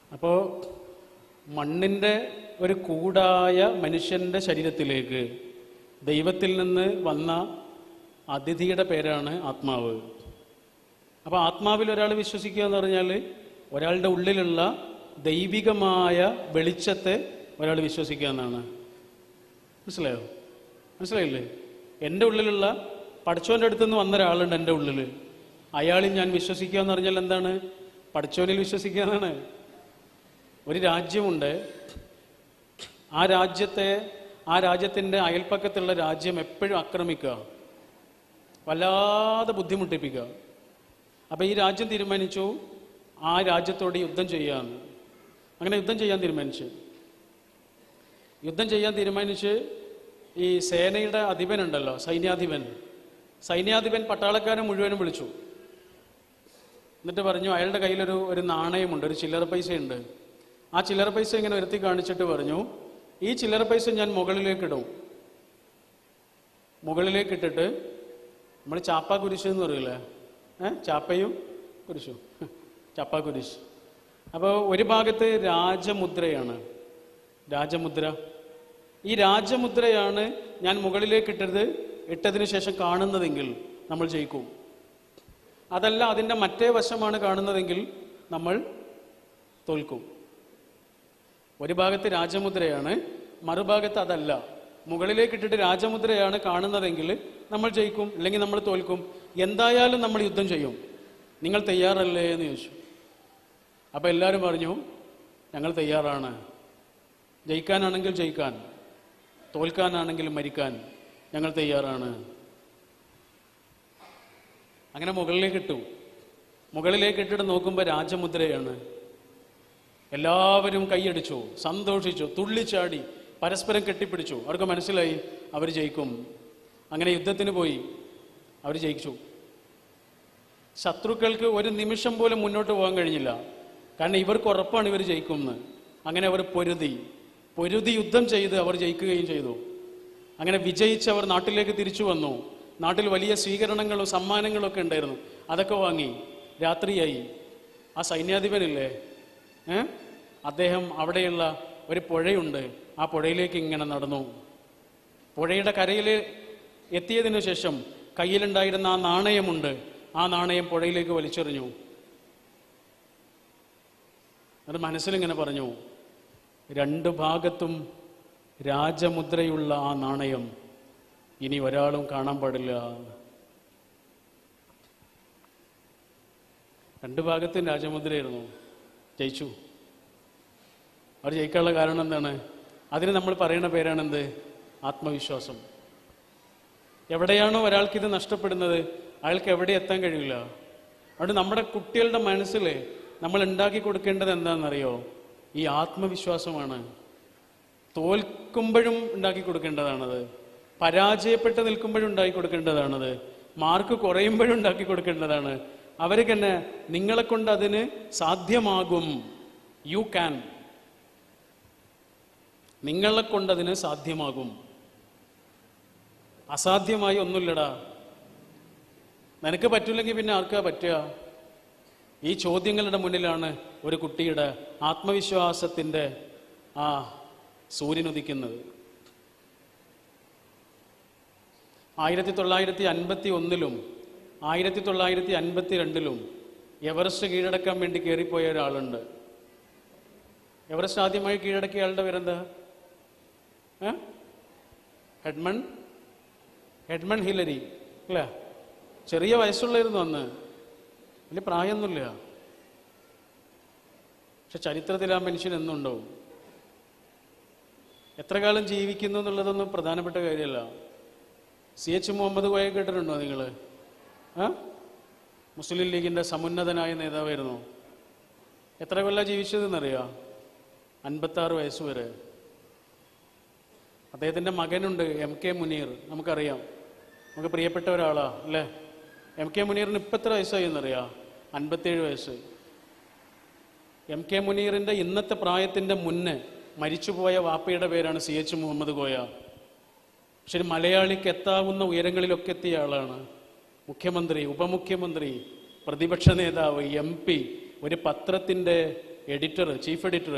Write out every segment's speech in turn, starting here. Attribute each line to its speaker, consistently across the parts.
Speaker 1: അപ്പോൾ മണ്ണിൻ്റെ ഒരു കൂടായ മനുഷ്യൻ്റെ ശരീരത്തിലേക്ക് ദൈവത്തിൽ നിന്ന് വന്ന അതിഥിയുടെ പേരാണ് ആത്മാവ് അപ്പോൾ ആത്മാവിൽ ഒരാൾ വിശ്വസിക്കുക എന്ന് പറഞ്ഞാൽ ഒരാളുടെ ഉള്ളിലുള്ള ദൈവികമായ വെളിച്ചത്തെ ഒരാൾ വിശ്വസിക്കുക എന്നാണ് മനസ്സിലായോ മനസ്സിലായില്ലേ എൻ്റെ ഉള്ളിലുള്ള പഠിച്ചവൻ്റെ അടുത്ത് നിന്ന് വന്ന ഒരാളുണ്ട് എൻ്റെ ഉള്ളിൽ അയാളിൽ ഞാൻ വിശ്വസിക്കുക എന്ന് പറഞ്ഞാൽ എന്താണ് പഠിച്ചവനിൽ വിശ്വസിക്കുക എന്നാണ് ഒരു രാജ്യമുണ്ട് ആ രാജ്യത്തെ ആ രാജ്യത്തിൻ്റെ അയൽപ്പക്കത്തുള്ള രാജ്യം എപ്പോഴും ആക്രമിക്കുക വല്ലാതെ ബുദ്ധിമുട്ടിപ്പിക്കുക അപ്പോൾ ഈ രാജ്യം തീരുമാനിച്ചു ആ രാജ്യത്തോട് യുദ്ധം ചെയ്യാമെന്ന് അങ്ങനെ യുദ്ധം ചെയ്യാൻ തീരുമാനിച്ചു യുദ്ധം ചെയ്യാൻ തീരുമാനിച്ച് ഈ സേനയുടെ അധിപനുണ്ടല്ലോ സൈന്യാധിപൻ സൈന്യാധിപൻ പട്ടാളക്കാരെ മുഴുവനും വിളിച്ചു എന്നിട്ട് പറഞ്ഞു അയാളുടെ കയ്യിലൊരു ഒരു നാണയമുണ്ട് ഒരു ചില്ലറ പൈസയുണ്ട് ആ ചില്ലറ പൈസ ഇങ്ങനെ ഉയർത്തി കാണിച്ചിട്ട് പറഞ്ഞു ഈ ചില്ലറ പൈസ ഞാൻ മുകളിലേക്ക് ഇടും മുകളിലേക്ക് ഇട്ടിട്ട് നമ്മൾ ചാപ്പ കുരിശ് എന്ന് പറയില്ലേ ഏ ചാപ്പയും കുരിശും ചാപ്പ കുരിശ് അപ്പോൾ ഒരു ഭാഗത്ത് രാജമുദ്രയാണ് രാജമുദ്ര ഈ രാജമുദ്രയാണ് ഞാൻ മുകളിലേക്ക് ഇട്ടത് ഇട്ടതിന് ശേഷം കാണുന്നതെങ്കിൽ നമ്മൾ ജയിക്കും അതല്ല അതിൻ്റെ മറ്റേ വശമാണ് കാണുന്നതെങ്കിൽ നമ്മൾ തോൽക്കും ഒരു ഭാഗത്ത് രാജമുദ്രയാണ് മറുഭാഗത്ത് അതല്ല മുകളിലേക്ക് ഇട്ടിട്ട് രാജമുദ്രയാണ് കാണുന്നതെങ്കിൽ നമ്മൾ ജയിക്കും അല്ലെങ്കിൽ നമ്മൾ തോൽക്കും എന്തായാലും നമ്മൾ യുദ്ധം ചെയ്യും നിങ്ങൾ തയ്യാറല്ലേ എന്ന് ചോദിച്ചു അപ്പോൾ എല്ലാവരും പറഞ്ഞു ഞങ്ങൾ തയ്യാറാണ് ജയിക്കാനാണെങ്കിൽ ജയിക്കാൻ തോൽക്കാനാണെങ്കിൽ മരിക്കാൻ ഞങ്ങൾ തയ്യാറാണ് അങ്ങനെ മുകളിലേക്ക് ഇട്ടു മുകളിലേക്ക് ഇട്ടിട്ട് നോക്കുമ്പോൾ രാജമുദ്രയാണ് എല്ലാവരും കൈയടിച്ചു സന്തോഷിച്ചു തുള്ളിച്ചാടി പരസ്പരം കെട്ടിപ്പിടിച്ചു അവർക്ക് മനസ്സിലായി അവർ ജയിക്കും അങ്ങനെ യുദ്ധത്തിന് പോയി അവർ ജയിച്ചു ശത്രുക്കൾക്ക് ഒരു നിമിഷം പോലും മുന്നോട്ട് പോകാൻ കഴിഞ്ഞില്ല കാരണം ഇവർക്ക് ഉറപ്പാണ് ഇവർ ജയിക്കുമെന്ന് അങ്ങനെ അവർ പൊരുതി പൊരുതി യുദ്ധം ചെയ്ത് അവർ ജയിക്കുകയും ചെയ്തു അങ്ങനെ വിജയിച്ച് അവർ നാട്ടിലേക്ക് തിരിച്ചു വന്നു നാട്ടിൽ വലിയ സ്വീകരണങ്ങളും സമ്മാനങ്ങളും ഒക്കെ ഉണ്ടായിരുന്നു അതൊക്കെ വാങ്ങി രാത്രിയായി ആ സൈന്യാധിപനില്ലേ ഏ അദ്ദേഹം അവിടെയുള്ള ഒരു പുഴയുണ്ട് ആ പുഴയിലേക്ക് ഇങ്ങനെ നടന്നു പുഴയുടെ കരയിൽ എത്തിയതിനു ശേഷം കയ്യിലുണ്ടായിരുന്ന ആ നാണയമുണ്ട് ആ നാണയം പുഴയിലേക്ക് വലിച്ചെറിഞ്ഞു അത് മനസ്സിലിങ്ങനെ പറഞ്ഞു രണ്ട് ഭാഗത്തും രാജമുദ്രയുള്ള ആ നാണയം ഇനി ഒരാളും കാണാൻ പാടില്ല രണ്ട് ഭാഗത്തും രാജമുദ്രയായിരുന്നു ജയിച്ചു അവർ ജയിക്കാനുള്ള കാരണം എന്താണ് അതിന് നമ്മൾ പറയുന്ന പേരാണെന്ത് ആത്മവിശ്വാസം എവിടെയാണോ ഒരാൾക്ക് ഇത് നഷ്ടപ്പെടുന്നത് അയാൾക്ക് എവിടെ എത്താൻ കഴിയില്ല അതുകൊണ്ട് നമ്മുടെ കുട്ടികളുടെ മനസ്സിൽ നമ്മൾ ഉണ്ടാക്കി കൊടുക്കേണ്ടത് എന്താണെന്നറിയോ ഈ ആത്മവിശ്വാസമാണ് തോൽക്കുമ്പോഴും ഉണ്ടാക്കി കൊടുക്കേണ്ടതാണത് പരാജയപ്പെട്ട് നിൽക്കുമ്പോഴും ഉണ്ടാക്കി കൊടുക്കേണ്ടതാണത് മാർക്ക് കുറയുമ്പോഴും ഉണ്ടാക്കി കൊടുക്കേണ്ടതാണ് അവർക്ക് തന്നെ നിങ്ങളെ കൊണ്ട് അതിന് സാധ്യമാകും യു ക്യാൻ നിങ്ങളെ കൊണ്ട് അതിന് സാധ്യമാകും അസാധ്യമായി ഒന്നുമില്ലടാ നിനക്ക് പറ്റില്ലെങ്കിൽ പിന്നെ ആർക്കാ പറ്റുക ഈ ചോദ്യങ്ങളുടെ മുന്നിലാണ് ഒരു കുട്ടിയുടെ ആത്മവിശ്വാസത്തിൻ്റെ ആ സൂര്യൻ ഉദിക്കുന്നത് ആയിരത്തി തൊള്ളായിരത്തി അൻപത്തി ഒന്നിലും ആയിരത്തി തൊള്ളായിരത്തി അൻപത്തി രണ്ടിലും എവറസ്റ്റ് കീഴടക്കാൻ വേണ്ടി കയറിപ്പോയ ഒരാളുണ്ട് എവറസ്റ്റ് ആദ്യമായി കീഴടക്കിയ ആളുടെ പേരെന്താ ഏ? ഹെഡ്മൺ ഹെഡ്മൺ ഹിലരി അല്ലേ ചെറിയ വയസ്സുള്ളായിരുന്നു അന്ന് വലിയ പ്രായമൊന്നുമില്ല പക്ഷെ ചരിത്രത്തിൽ ആ മനുഷ്യൻ എന്നുണ്ടാവും എത്ര കാലം ജീവിക്കുന്നു എന്നുള്ളതൊന്നും പ്രധാനപ്പെട്ട കാര്യമല്ല സി എച്ച് മുഹമ്മദ് കോയ കേട്ടിട്ടുണ്ടോ നിങ്ങൾ ആ മുസ്ലിം ലീഗിൻ്റെ സമുന്നതനായ നേതാവായിരുന്നു എത്ര കൊല്ലം ജീവിച്ചതെന്നറിയാം അൻപത്താറ് വയസ്സ് വരെ അദ്ദേഹത്തിൻ്റെ മകനുണ്ട് എം കെ മുനീർ നമുക്കറിയാം നമുക്ക് പ്രിയപ്പെട്ട ഒരാളാ അല്ലേ എം കെ മുനീറിന് ഇപ്പം എത്ര വയസ്സായി എന്നറിയാം അൻപത്തേഴ് വയസ്സ് എം കെ മുനീറിൻ്റെ ഇന്നത്തെ പ്രായത്തിൻ്റെ മുന്നേ മരിച്ചുപോയ വാപ്പയുടെ പേരാണ് സി എച്ച് മുഹമ്മദ് കോയ പക്ഷെ ഒരു മലയാളിക്ക് എത്താവുന്ന ഉയരങ്ങളിലൊക്കെ എത്തിയ ആളാണ് മുഖ്യമന്ത്രി ഉപമുഖ്യമന്ത്രി പ്രതിപക്ഷ നേതാവ് എം പി ഒരു പത്രത്തിൻ്റെ എഡിറ്റർ ചീഫ് എഡിറ്റർ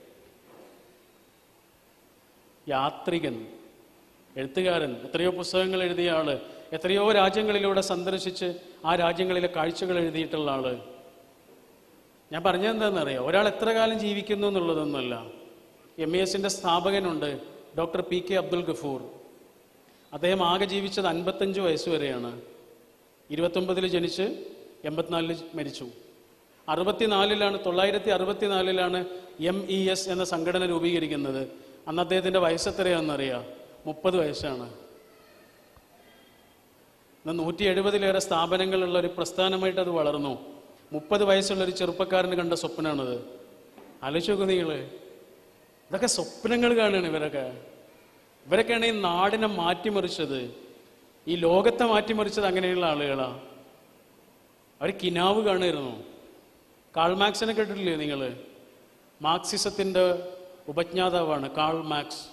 Speaker 1: യാത്രികൻ എഴുത്തുകാരൻ എത്രയോ പുസ്തകങ്ങൾ എഴുതിയ ആള് എത്രയോ രാജ്യങ്ങളിലൂടെ സന്ദർശിച്ച് ആ രാജ്യങ്ങളിലെ കാഴ്ചകൾ എഴുതിയിട്ടുള്ള ആള് ഞാൻ പറഞ്ഞതെന്താണെന്നറിയോ ഒരാൾ എത്ര കാലം ജീവിക്കുന്നു എന്നുള്ളതൊന്നുമല്ല എം ഇ എസിന്റെ സ്ഥാപകനുണ്ട് doctor P K Abdul Gafoor അദ്ദേഹം ആകെ ജീവിച്ചത് അൻപത്തഞ്ച് വയസ്സ് വരെയാണ് ഇരുപത്തൊമ്പതിൽ ജനിച്ച് എൺപത്തിനാലിൽ മരിച്ചു അറുപത്തിനാലിലാണ് തൊള്ളായിരത്തി അറുപത്തിനാലിലാണ് എം ഇ എസ് എന്ന സംഘടന രൂപീകരിക്കുന്നത് അന്ന് അദ്ദേഹത്തിന്റെ വയസ്സ് എത്രയാണെന്നറിയാം മുപ്പത് വയസ്സാണ് ഇന്ന് നൂറ്റി എഴുപതിലേറെ സ്ഥാപനങ്ങളുള്ള ഒരു പ്രസ്ഥാനമായിട്ട് അത് വളർന്നു മുപ്പത് വയസ്സുള്ള ഒരു ചെറുപ്പക്കാരന് കണ്ട സ്വപ്നമാണത് ആലോചിച്ച് നോക്കൂ നിങ്ങള് ഇതൊക്കെ സ്വപ്നങ്ങൾ കാണുകയാണ് ഇവരൊക്കെ ഇവരൊക്കെയാണ് ഈ നാടിനെ മാറ്റിമറിച്ചത് ഈ ലോകത്തെ മാറ്റിമറിച്ചത് അങ്ങനെയുള്ള ആളുകളാ അവർ കിനാവ് കാണുമായിരുന്നു കാൾ മാക്സിനെ കേട്ടിട്ടില്ലേ നിങ്ങൾ മാർക്സിസത്തിന്റെ ഉപജ്ഞാതാവാണ് കാൾ മാക്സ്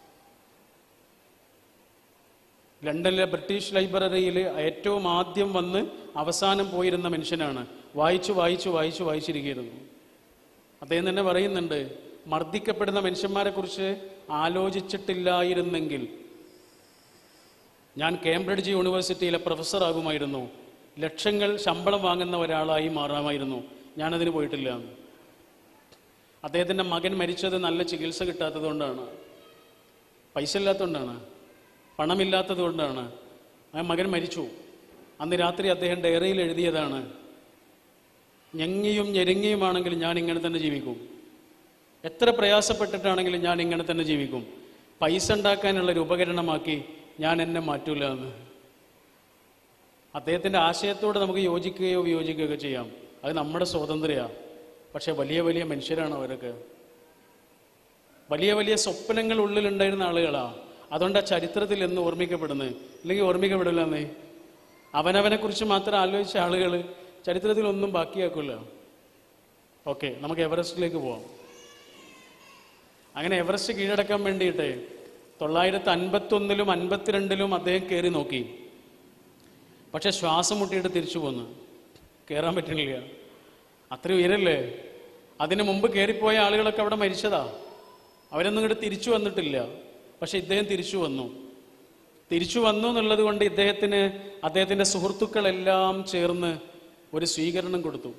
Speaker 1: ലണ്ടനിലെ ബ്രിട്ടീഷ് ലൈബ്രറിയിൽ ഏറ്റവും ആദ്യം വന്ന് അവസാനം പോയിരുന്ന മനുഷ്യനാണ് വായിച്ചു വായിച്ചു വായിച്ചു വായിച്ചിരിക്കുകയായിരുന്നു അദ്ദേഹം തന്നെ പറയുന്നുണ്ട് മർദ്ദിക്കപ്പെടുന്ന മനുഷ്യന്മാരെ കുറിച്ച് ആലോചിച്ചിട്ടില്ലായിരുന്നെങ്കിൽ ഞാൻ കേംബ്രിഡ്ജ് യൂണിവേഴ്സിറ്റിയിലെ പ്രൊഫസറാകുമായിരുന്നു ലക്ഷങ്ങൾ ശമ്പളം വാങ്ങുന്ന ഒരാളായി മാറാമായിരുന്നു ഞാനതിന് പോയിട്ടില്ല അദ്ദേഹത്തിൻ്റെ മകൻ മരിച്ചത് നല്ല ചികിത്സ കിട്ടാത്തത് കൊണ്ടാണ് പൈസ ഇല്ലാത്തതുകൊണ്ടാണ് പണമില്ലാത്തത് കൊണ്ടാണ് ആ മകൻ മരിച്ചു അന്ന് രാത്രി അദ്ദേഹം ഡയറിയിൽ എഴുതിയതാണ് ഞെങ്ങിയും ഞെരുങ്ങിയുമാണെങ്കിലും ഞാൻ ഇങ്ങനെ തന്നെ ജീവിക്കും എത്ര പ്രയാസപ്പെട്ടിട്ടാണെങ്കിലും ഞാൻ ഇങ്ങനെ തന്നെ ജീവിക്കും പൈസ ഉണ്ടാക്കാനുള്ള ഒരു ഉപകരണമാക്കി ഞാൻ എന്നെ മാറ്റൂല എന്ന് അദ്ദേഹത്തിൻ്റെ ആശയത്തോട് നമുക്ക് യോജിക്കുകയോ വിയോജിക്കുകയോ ചെയ്യാം അത് നമ്മുടെ സ്വാതന്ത്ര്യമാണ് പക്ഷെ വലിയ വലിയ മനുഷ്യരാണ് അവരൊക്കെ വലിയ വലിയ സ്വപ്നങ്ങൾ ഉള്ളിലുണ്ടായിരുന്ന ആളുകളാ അതുകൊണ്ട് ആ ചരിത്രത്തിൽ എന്ന് ഓർമ്മിക്കപ്പെടുന്നത് ഇല്ലെങ്കിൽ ഓർമ്മിക്കപ്പെടില്ല എന്നേ അവനവനെ കുറിച്ച് മാത്രം ആലോചിച്ച ആളുകൾ ചരിത്രത്തിൽ ഒന്നും ബാക്കിയാക്കില്ല ഓക്കെ നമുക്ക് എവറസ്റ്റിലേക്ക് പോവാം അങ്ങനെ എവറസ്റ്റ് കീഴടക്കാൻ വേണ്ടിയിട്ട് തൊള്ളായിരത്തി അൻപത്തൊന്നിലും അൻപത്തിരണ്ടിലും അദ്ദേഹം കയറി നോക്കി പക്ഷെ ശ്വാസം മുട്ടിയിട്ട് തിരിച്ചു പോന്നു കയറാൻ പറ്റുന്നില്ല അത്ര ഉയരല്ലേ അതിനു മുമ്പ് കയറിപ്പോയ ആളുകളൊക്കെ അവിടെ മരിച്ചതാ അവരൊന്നും ഇങ്ങോട്ട് തിരിച്ചു വന്നിട്ടില്ല പക്ഷെ ഇദ്ദേഹം തിരിച്ചു വന്നു തിരിച്ചു വന്നു എന്നുള്ളത് കൊണ്ട് ഇദ്ദേഹത്തിന് അദ്ദേഹത്തിന്റെ സുഹൃത്തുക്കളെല്ലാം ചേർന്ന് ഒരു സ്വീകരണം കൊടുത്തു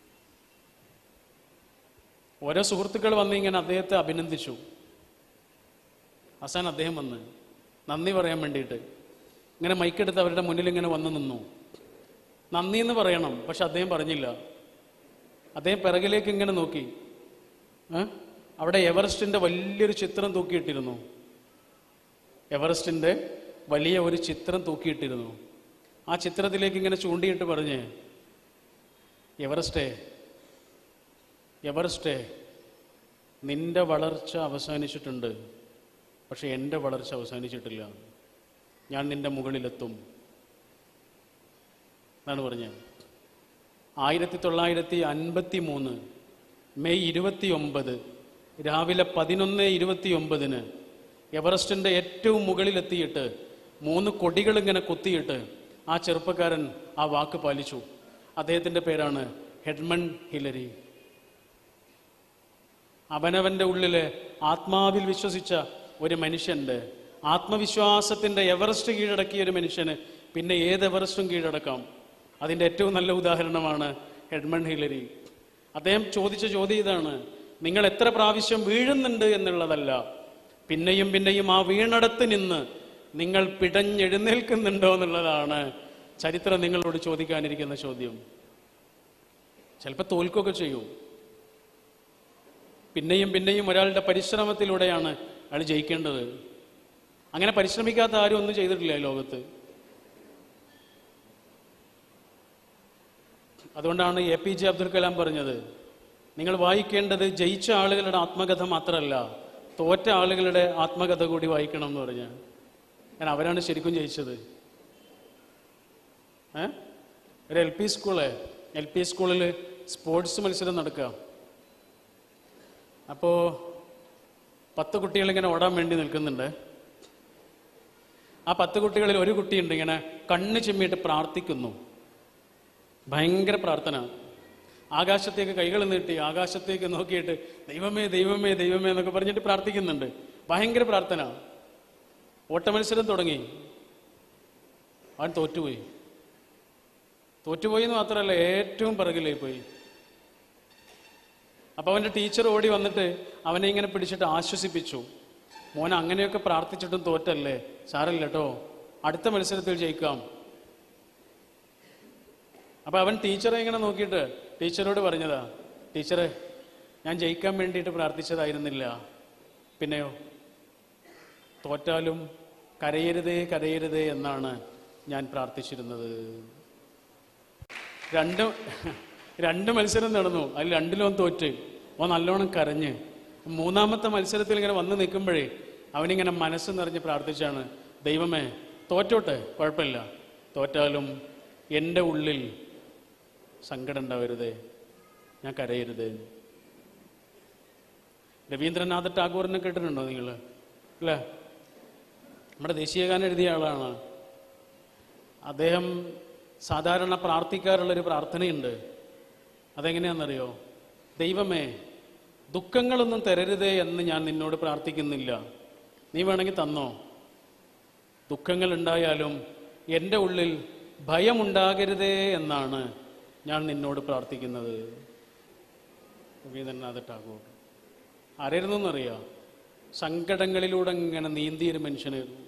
Speaker 1: ഓരോ സുഹൃത്തുക്കൾ വന്ന് ഇങ്ങനെ അദ്ദേഹത്തെ അഭിനന്ദിച്ചു അവസാനം അദ്ദേഹം വന്ന് നന്ദി പറയാൻ വേണ്ടിയിട്ട് ഇങ്ങനെ മൈക്കെടുത്ത് അവരുടെ മുന്നിൽ ഇങ്ങനെ വന്ന് നിന്നു നന്ദി എന്ന് പറയണം പക്ഷെ അദ്ദേഹം പറഞ്ഞില്ല അദ്ദേഹം പിറകിലേക്ക് ഇങ്ങനെ നോക്കി ഏ? അവിടെ എവറസ്റ്റിന്റെ വലിയൊരു ചിത്രം തൂക്കിയിട്ടിരുന്നു എവറസ്റ്റിന്റെ വലിയ ഒരു ചിത്രം തൂക്കിയിട്ടിരുന്നു ആ ചിത്രത്തിലേക്ക് ഇങ്ങനെ ചൂണ്ടിയിട്ട് പറഞ്ഞ് എവറസ്റ്റേ എവറസ്റ്റേ നിന്റെ വളർച്ച അവസാനിച്ചിട്ടുണ്ട് പക്ഷെ എൻ്റെ വളർച്ച അവസാനിച്ചിട്ടില്ല ഞാൻ നിന്റെ മുകളിലെത്തും എന്നാണ് പറഞ്ഞത് ആയിരത്തി തൊള്ളായിരത്തി അൻപത്തി മൂന്ന് മെയ് ഇരുപത്തി ഒമ്പത് രാവിലെ പതിനൊന്ന് ഇരുപത്തി ഒമ്പതിന് എവറസ്റ്റിൻ്റെ ഏറ്റവും മുകളിലെത്തിയിട്ട് മൂന്ന് കൊടികൾ ഇങ്ങനെ കുത്തിയിട്ട് ആ ചെറുപ്പക്കാരൻ ആ വാക്ക് പാലിച്ചു അദ്ദേഹത്തിൻ്റെ പേരാണ് ഹെഡ്മൺ ഹിലരി അവനവൻ്റെ ഉള്ളില് ആത്മാവിൽ വിശ്വസിച്ച ഒരു മനുഷ്യൻ്റെ ആത്മവിശ്വാസത്തിൻ്റെ എവറസ്റ്റ് കീഴടക്കിയ ഒരു മനുഷ്യന് പിന്നെ ഏത് എവറസ്റ്റും കീഴടക്കാം അതിൻ്റെ ഏറ്റവും നല്ല ഉദാഹരണമാണ് ഹെഡ്മൺ ഹിലരി അദ്ദേഹം ചോദിച്ച ചോദ്യം ഇതാണ് നിങ്ങൾ എത്ര പ്രാവശ്യം വീഴുന്നുണ്ട് എന്നുള്ളതല്ല പിന്നെയും പിന്നെയും ആ വീണടത്ത് നിന്ന് നിങ്ങൾ പിടഞ്ഞെഴുന്നേൽക്കുന്നുണ്ടോ എന്നുള്ളതാണ് ചരിത്രം നിങ്ങളോട് ചോദിക്കാനിരിക്കുന്ന ചോദ്യം ചിലപ്പോൾ തോൽക്കുകയൊക്കെ ചെയ്യും പിന്നെയും പിന്നെയും ഒരാളുടെ പരിശ്രമത്തിലൂടെയാണ് അയാൾ ജയിക്കേണ്ടത് അങ്ങനെ പരിശ്രമിക്കാത്ത ആരും ഒന്നും ചെയ്തിട്ടില്ല ഈ ലോകത്ത് അതുകൊണ്ടാണ് A P J Abdul Kalam പറഞ്ഞത് നിങ്ങൾ വായിക്കേണ്ടത് ജയിച്ച ആളുകളുടെ ആത്മകഥ മാത്രമല്ല തോറ്റ ആളുകളുടെ ആത്മകഥ കൂടി വായിക്കണം എന്ന് പറഞ്ഞ ഞാൻ അവരാണ് ശരിക്കും ജയിച്ചത് ഏ ഒരു L P school L P സ്കൂളിൽ സ്പോർട്സ് മത്സരം നടക്കുക അപ്പോൾ പത്ത് കുട്ടികൾ ഇങ്ങനെ ഓടാൻ വേണ്ടി നിൽക്കുന്നുണ്ട് ആ പത്ത് കുട്ടികളിൽ ഒരു കുട്ടിയുണ്ട് ഇങ്ങനെ കണ്ണ് ചിമ്മിയിട്ട് പ്രാർത്ഥിക്കുന്നു ഭയങ്കര പ്രാർത്ഥന ആകാശത്തേക്ക് കൈകൾ നീട്ടി ആകാശത്തേക്ക് നോക്കിയിട്ട് ദൈവമേ ദൈവമേ ദൈവമേ എന്നൊക്കെ പറഞ്ഞിട്ട് പ്രാർത്ഥിക്കുന്നുണ്ട് ഭയങ്കര പ്രാർത്ഥന ഓട്ടമത്സരം തുടങ്ങി അവൻ തോറ്റുപോയി തോറ്റുപോയി എന്ന് മാത്രമല്ല ഏറ്റവും പിറകിലായി പോയി അപ്പൊ അവന്റെ ടീച്ചർ ഓടി വന്നിട്ട് അവനെ ഇങ്ങനെ പിടിച്ചിട്ട് ആശ്വസിപ്പിച്ചു മോൻ അങ്ങനെയൊക്കെ പ്രാർത്ഥിച്ചിട്ടും തോറ്റല്ലേ സാരല്ല കേട്ടോ അടുത്ത മത്സരത്തിൽ ജയിക്കാം അപ്പൊ അവൻ ടീച്ചറെ ഇങ്ങനെ നോക്കിയിട്ട് ടീച്ചറോട് പറഞ്ഞതാ ടീച്ചറെ ഞാൻ ജയിക്കാൻ വേണ്ടിയിട്ട് പ്രാർത്ഥിച്ചതായിരുന്നില്ല പിന്നെയോ തോറ്റാലും കരയരുതേ കരയരുതേ എന്നാണ് ഞാൻ പ്രാർത്ഥിച്ചിരുന്നത് രണ്ട് രണ്ട് മത്സരം നടന്നു അതിൽ രണ്ടിലും അവൻ തോറ്റ് അവൻ നല്ലോണം കരഞ്ഞ് മൂന്നാമത്തെ മത്സരത്തിൽ ഇങ്ങനെ വന്ന് നിൽക്കുമ്പോഴേ അവനിങ്ങനെ മനസ്സ് നിറഞ്ഞ് പ്രാർത്ഥിച്ചാണ് ദൈവമേ തോറ്റോട്ടെ കുഴപ്പമില്ല തോറ്റാലും എൻ്റെ ഉള്ളിൽ സങ്കടം ഉണ്ടാവരുതേ ഞാൻ കരയരുതേ രവീന്ദ്രനാഥ ടാഗോറിനെ കേട്ടിട്ടുണ്ടോ നിങ്ങൾ അല്ലേ നമ്മുടെ ദേശീയഗാനം എഴുതിയ ആളാണ് അദ്ദേഹം സാധാരണ പ്രാർത്ഥിക്കാറുള്ളൊരു പ്രാർത്ഥനയുണ്ട് അതെങ്ങനെയാണെന്നറിയോ ദൈവമേ ദുഃഖങ്ങളൊന്നും തരരുതേ എന്ന് ഞാൻ നിന്നോട് പ്രാർത്ഥിക്കുന്നില്ല നീ വേണമെങ്കിൽ തന്നോ ദുഃഖങ്ങൾ ഉണ്ടായാലും എൻ്റെ ഉള്ളിൽ ഭയമുണ്ടാകരുതേ എന്നാണ് ഞാൻ നിന്നോട് പ്രാർത്ഥിക്കുന്നത് രവീന്ദ്രനാഥ ടാഗോർ ആരായിരുന്നു എന്നറിയാം സങ്കടങ്ങളിലൂടെ ഇങ്ങനെ നീന്തിയൊരു മനുഷ്യനായിരുന്നു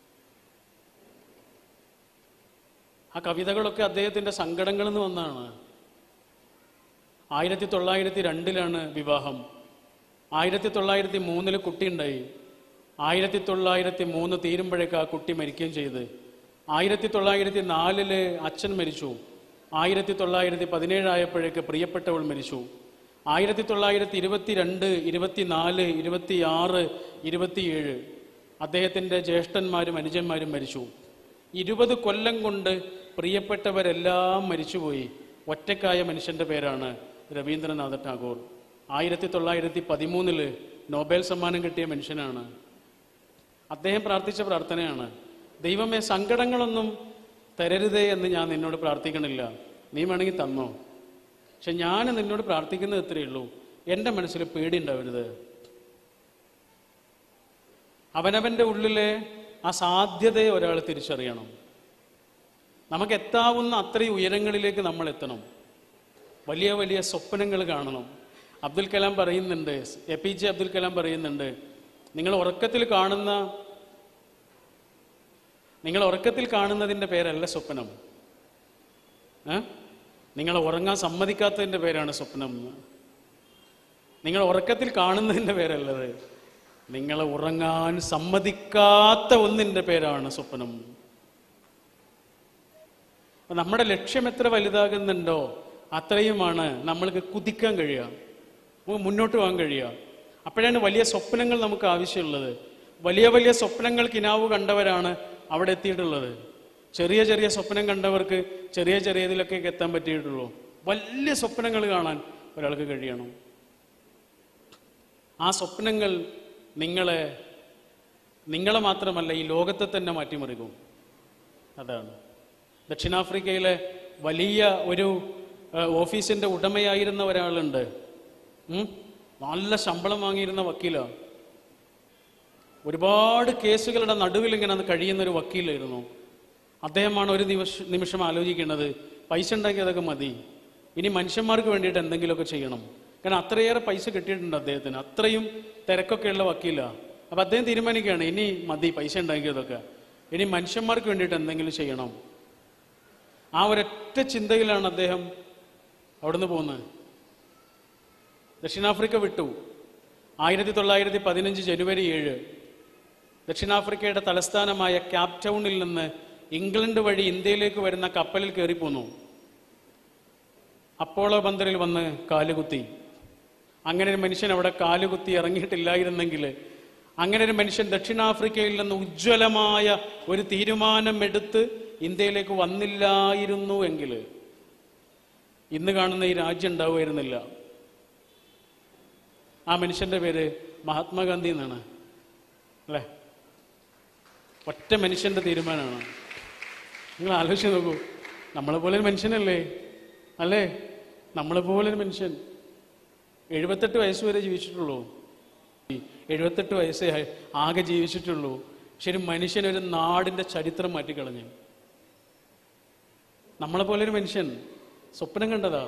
Speaker 1: ആ കവിതകളൊക്കെ അദ്ദേഹത്തിന്റെ സങ്കടങ്ങളിൽ നിന്ന് വന്നാണ് ആയിരത്തി തൊള്ളായിരത്തി രണ്ടിലാണ് വിവാഹം ആയിരത്തി തൊള്ളായിരത്തി മൂന്നില് കുട്ടിയുണ്ടായി ആയിരത്തി തൊള്ളായിരത്തി മൂന്ന് തീരുമ്പോഴേക്ക് ആ കുട്ടി മരിക്കുകയും ചെയ്ത് ആയിരത്തി തൊള്ളായിരത്തി നാലില് അച്ഛൻ മരിച്ചു ആയിരത്തി തൊള്ളായിരത്തി പതിനേഴായപ്പോഴേക്ക് പ്രിയപ്പെട്ടവൾ മരിച്ചു ആയിരത്തി തൊള്ളായിരത്തി ഇരുപത്തി രണ്ട് ഇരുപത്തിനാല് ഇരുപത്തിയാറ് ഇരുപത്തിയേഴ് അദ്ദേഹത്തിൻ്റെ ജ്യേഷ്ഠന്മാരും അനുജന്മാരും മരിച്ചു ഇരുപത് കൊല്ലം കൊണ്ട് പ്രിയപ്പെട്ടവരെല്ലാം മരിച്ചുപോയി ഒറ്റക്കായ മനുഷ്യന്റെ പേരാണ് രവീന്ദ്രനാഥ ടാഗോർ ആയിരത്തി തൊള്ളായിരത്തി പതിമൂന്നില് നോബൽ സമ്മാനം കിട്ടിയ മനുഷ്യനാണ് അദ്ദേഹം പ്രാർത്ഥിച്ച പ്രാർത്ഥനയാണ് ദൈവമേ സങ്കടങ്ങളൊന്നും തരരുതേ എന്ന് ഞാൻ നിന്നോട് പ്രാർത്ഥിക്കണില്ല നീ വേണമെങ്കിൽ തന്നോ പക്ഷെ ഞാൻ നിന്നോട് പ്രാർത്ഥിക്കുന്നത് ഇത്രയേ ഉള്ളൂ എൻ്റെ മനസ്സിൽ പേടി ഉണ്ടാവരുത് അവനവൻ്റെ ഉള്ളിലെ ആ സാധ്യതയെ ഒരാൾ തിരിച്ചറിയണം നമുക്ക് എത്താവുന്ന അത്രയും ഉയരങ്ങളിലേക്ക് നമ്മൾ എത്തണം വലിയ വലിയ സ്വപ്നങ്ങൾ കാണണം അബ്ദുൽ കലാം പറയുന്നുണ്ട് A P J Abdul Kalam പറയുന്നുണ്ട് നിങ്ങൾ ഉറക്കത്തിൽ കാണുന്ന നിങ്ങൾ ഉറക്കത്തിൽ കാണുന്നതിൻ്റെ പേരല്ല സ്വപ്നം ഏ? നിങ്ങൾ ഉറങ്ങാൻ സമ്മതിക്കാത്തതിൻ്റെ പേരാണ് സ്വപ്നം എന്ന്. നിങ്ങൾ ഉറക്കത്തിൽ കാണുന്നതിൻ്റെ പേരല്ലത് നിങ്ങൾ ഉറങ്ങാൻ സമ്മതിക്കാത്ത ഒന്നിൻ്റെ പേരാണ് സ്വപ്നം അപ്പൊ നമ്മുടെ ലക്ഷ്യം എത്ര വലുതാകുന്നുണ്ടോ അത്രയുമാണ് നമ്മൾക്ക് കുതിക്കാൻ കഴിയുക നമുക്ക് മുന്നോട്ട് പോകാൻ കഴിയുക അപ്പോഴാണ് വലിയ സ്വപ്നങ്ങൾ നമുക്ക് ആവശ്യമുള്ളത് വലിയ വലിയ സ്വപ്നങ്ങൾ കിനാവ് കണ്ടവരാണ് അവിടെ എത്തിയിട്ടുള്ളത് ചെറിയ ചെറിയ സ്വപ്നം കണ്ടവർക്ക് ചെറിയ ചെറിയ ഇതിലൊക്കെ എത്താൻ പറ്റിയിട്ടുള്ളൂ വലിയ സ്വപ്നങ്ങൾ കാണാൻ ഒരാൾക്ക് കഴിയണം ആ സ്വപ്നങ്ങൾ നിങ്ങളെ നിങ്ങളെ മാത്രമല്ല ഈ ലോകത്തെ തന്നെ മാറ്റിമറിക്കും അതാണ് ദക്ഷിണാഫ്രിക്കയിലെ വലിയ ഒരു ഏഹ്, ഓഫീസിന്റെ ഉടമയായിരുന്ന ഒരാളുണ്ട് ഉം? നല്ല ശമ്പളം വാങ്ങിയിരുന്ന വക്കീലാണ് ഒരുപാട് കേസുകളുടെ നടുവിൽ ഇങ്ങനെ അത് കഴിയുന്ന ഒരു വക്കീലായിരുന്നു അദ്ദേഹമാണ് ഒരു നിമിഷ നിമിഷം ആലോചിക്കേണ്ടത് പൈസ ഉണ്ടാക്കി അതൊക്കെ മതി ഇനി മനുഷ്യന്മാർക്ക് വേണ്ടിയിട്ട് എന്തെങ്കിലുമൊക്കെ ചെയ്യണം കാരണം അത്രയേറെ പൈസ കിട്ടിയിട്ടുണ്ട് അദ്ദേഹത്തിന് അത്രയും തിരക്കൊക്കെയുള്ള വക്കീലാണ് അപ്പൊ അദ്ദേഹം തീരുമാനിക്കുകയാണ് ഇനി മതി പൈസ ഉണ്ടാക്കിയതൊക്കെ ഇനി മനുഷ്യന്മാർക്ക് വേണ്ടിയിട്ട് എന്തെങ്കിലും ചെയ്യണം ആ ഒരൊറ്റ ചിന്തയിലാണ് അദ്ദേഹം അവിടുന്ന് പോകുന്നത് ദക്ഷിണാഫ്രിക്ക വിട്ടു ആയിരത്തി തൊള്ളായിരത്തി പതിനഞ്ച് ജനുവരി ഏഴ് ദക്ഷിണാഫ്രിക്കയുടെ തലസ്ഥാനമായ ക്യാപ് ടൗണിൽ നിന്ന് ഇംഗ്ലണ്ട് വഴി ഇന്ത്യയിലേക്ക് വരുന്ന കപ്പലിൽ കയറിപ്പോന്നു അപ്പോളോ ബന്ദറിൽ വന്ന് കാലുകുത്തി അങ്ങനെ ഒരു മനുഷ്യൻ അവിടെ കാലുകുത്തി ഇറങ്ങിയിട്ടില്ലായിരുന്നെങ്കിൽ അങ്ങനെ ഒരു മനുഷ്യൻ ദക്ഷിണാഫ്രിക്കയിൽ നിന്ന് ഉജ്ജ്വലമായ ഒരു തീരുമാനം എടുത്ത് ഇന്ത്യയിലേക്ക് വന്നില്ലായിരുന്നു എങ്കിൽ ഇന്ന് കാണുന്ന ഈ രാജ്യം ഉണ്ടാവുമായിരുന്നില്ല ആ മനുഷ്യന്റെ പേര് മഹാത്മാഗാന്ധി എന്നാണ് അല്ലേ ഒറ്റ മനുഷ്യന്റെ തീരുമാനമാണ് നിങ്ങൾ ആലോചിച്ച് നോക്കൂ നമ്മളെ പോലെ ഒരു മനുഷ്യനല്ലേ അല്ലേ നമ്മളെപ്പോലൊരു മനുഷ്യൻ എഴുപത്തെട്ട് വയസ്സ് വരെ ജീവിച്ചിട്ടുള്ളൂ എഴുപത്തെട്ട് വയസ്സേ ആയി- ആകെ ജീവിച്ചിട്ടുള്ളൂ ശരി മനുഷ്യൻ ഒരു നാടിന്റെ ചരിത്രം മാറ്റിക്കളഞ്ഞു നമ്മളെപ്പോലെ ഒരു മനുഷ്യൻ സ്വപ്നം കണ്ടതാ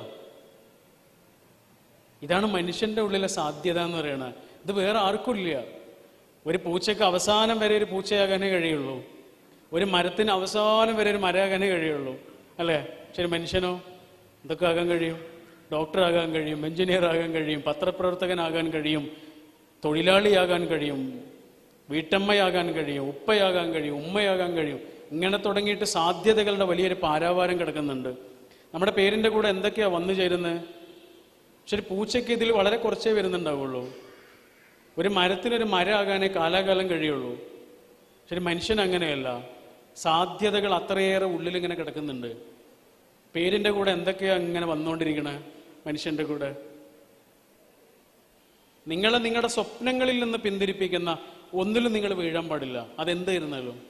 Speaker 1: ഇതാണ് മനുഷ്യന്റെ ഉള്ളിലെ സാധ്യത എന്ന് പറയുന്നത് ഇത് വേറെ ആർക്കും ഇല്ല ഒരു പൂച്ചയ്ക്ക് അവസാനം വരെ ഒരു പൂച്ചയാകാനേ കഴിയുള്ളൂ ഒരു മരത്തിന് അവസാനം വരെ ഒരു മരമാകാനേ കഴിയുള്ളൂ അല്ലേ ശരി മനുഷ്യനോ എന്തൊക്കെ ആകാൻ കഴിയും ഡോക്ടറാകാൻ കഴിയും എഞ്ചിനീയർ ആകാൻ കഴിയും പത്രപ്രവർത്തകനാകാൻ കഴിയും തൊഴിലാളിയാകാൻ കഴിയും വീട്ടമ്മയാകാൻ കഴിയും ഉപ്പയാകാൻ കഴിയും ഉമ്മയാകാൻ കഴിയും ഇങ്ങനെ തുടങ്ങിയിട്ട് സാധ്യതകളുടെ വലിയൊരു പാരാവാരം കിടക്കുന്നുണ്ട് നമ്മുടെ പേരിൻ്റെ കൂടെ എന്തൊക്കെയാ വന്നു ചേരുന്നത് ശരി പൂച്ചയ്ക്ക് ഇതിൽ വളരെ കുറച്ചേ വരുന്നുണ്ടാവുള്ളൂ ഒരു മരത്തിനൊരു മരമാകാനേ കാലാകാലം കഴിയുള്ളൂ ശരി മനുഷ്യൻ അങ്ങനെയല്ല സാധ്യതകൾ അത്രയേറെ ഉള്ളിൽ ഇങ്ങനെ കിടക്കുന്നുണ്ട് പേരിൻ്റെ കൂടെ എന്തൊക്കെയാ ഇങ്ങനെ വന്നുകൊണ്ടിരിക്കണേ മനുഷ്യൻ്റെ കൂടെ നിങ്ങളെ നിങ്ങളുടെ സ്വപ്നങ്ങളിൽ നിന്ന് പിന്തിരിപ്പിക്കുന്ന ഒന്നിലും നിങ്ങൾ വീഴാൻ പാടില്ല അതെന്തായിരുന്നാലും